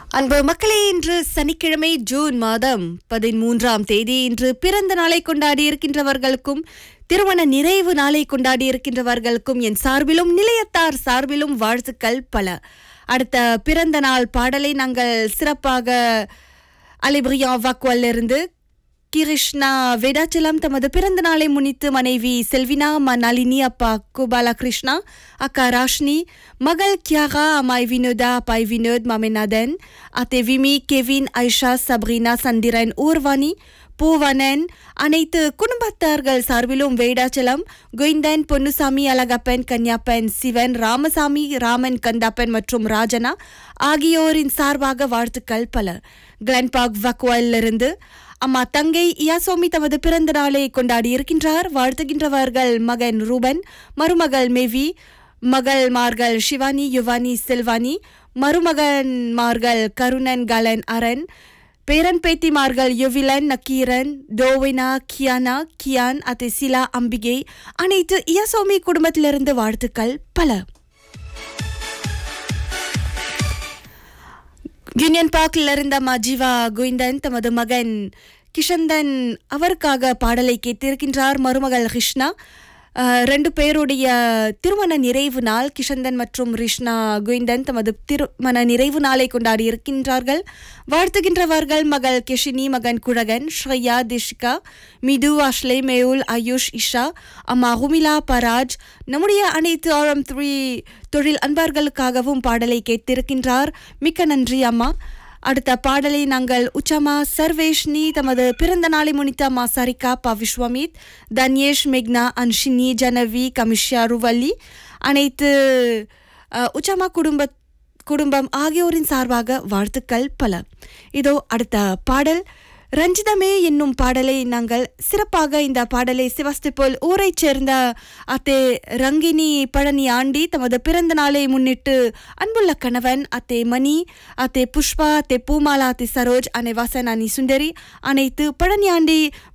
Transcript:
அன்பு மக்களே இன்று சனிக்கிழமை ஜூன் மாதம் பதிமூன்றாம் தேதி இன்று பிறந்த நாளை கொண்டாடி இருக்கின்றவர்களுக்கும் திருமண நிறைவு நாளை கொண்டாடி இருக்கின்றவர்களுக்கும் என் சார்பிலும் நிலையத்தார் சார்பிலும் வாழ்த்துக்கள் பல அடுத்த பிறந்த நாள் பாடலை நாங்கள் சிறப்பாக அலிபிரியா வாக்குவல்லிருந்து கிருஷ்ணா வேதாச்சலம் தமது பிறந்த நாளை முன்னிட்டு மனைவி செல்வினா அம்மா நளினி அப்பா குபாலா கிருஷ்ணா அக்கா ராஷ்னி மகள் கியாகா அம்மாய் வினோதா அப்பாய் வினோத் மாமிநாதன் அத்தை விமி கெவின் ஐஷா சப்ரீனா சந்திரன் ஊர்வாணி பூவனன் அனைத்து குடும்பத்தார்கள் சார்பிலும் வேடாச்சலம் கோவிந்தன் பொன்னுசாமி அழகப்பன் கன்யாப்பன் சிவன் ராமசாமி ராமன் கந்தாப்பன் மற்றும் ராஜனா ஆகியோரின் சார்பாக வாழ்த்துக்கள் பல கிளன்பாக் வக்வாலிருந்து அம்மா தங்கை இயாசோமி தமது பிறந்த நாளை கொண்டாடி இருக்கின்றார் வாழ்த்துகின்றவர்கள் மகன் ரூபன் மருமகள் மேவி மகள்மார்கள் சிவானி யுவானி செல்வானி மருமகன்மார்கள் கருணன் கலன் அரண் பேரன் பேத்திமார்கள் யுவிலன் நக்கீரன் டோவினா கியானா கியான் அத்தை சிலா அம்பிகை அனைத்து இயசோமி குடும்பத்திலிருந்து வாழ்த்துக்கள் பல யூனியன் பார்க்ல இருந்த அம்மா ஜீவா கோவிந்தன் தமது மகன் கிஷந்தன் அவருக்காக பாடலை கேட்டிருக்கின்றார் மருமகள் கிருஷ்ணா அஹ், ரெண்டு பேருடைய திருமண நிறைவு நாள் கிஷந்தன் மற்றும் ரிஷ்ணா கோவிந்தன் தமது திருமண நிறைவு நாளை கொண்டாடி இருக்கின்றார்கள் வாழ்த்துகின்றவர்கள் மகள் கெஷினி மகன் குழகன் ஸ்ரேயா திஷிகா மிது அஷ்லே மேயுல் ஆயுஷ் இஷா அம்மா ஹுமிலா பராஜ் நம்முடைய அனைத்து ஆரம் த்ரீ தொழில் அன்பார்களுக்காகவும் பாடலை கேட்டிருக்கின்றார் மிக்க நன்றி அம்மா அடுத்த பாடலை நாங்கள் உச்சமா சர்வேஷ்னி தமது பிறந்த நாளை முன்னிட்டு அம்மா சரிகா பா விஸ்வமித் தன்யேஷ் மேக்னா அன்ஷினி ஜனவி கமிஷ்யா ருவல்லி அனைத்து அஹ், உச்சமா குடும்ப குடும்பம் ஆகியோரின் சார்பாக வாழ்த்துக்கள் பல இதோ அடுத்த பாடல் ரஞ்சிதமே என்னும் பாடலை நாங்கள் சிறப்பாக இந்த பாடலை சிவஸ்திபோல் ஊரைச் சேர்ந்த அத்தே ரங்கினி பழனி ஆண்டி தமது பிறந்த நாளை முன்னிட்டு அன்புள்ள கணவன் அத்தே மணி அத்தே புஷ்பா அத்தே பூமாலா அத்தே சரோஜ் அனை வாசன் அனி சுந்தரி அனைத்து பழனி ஆண்டி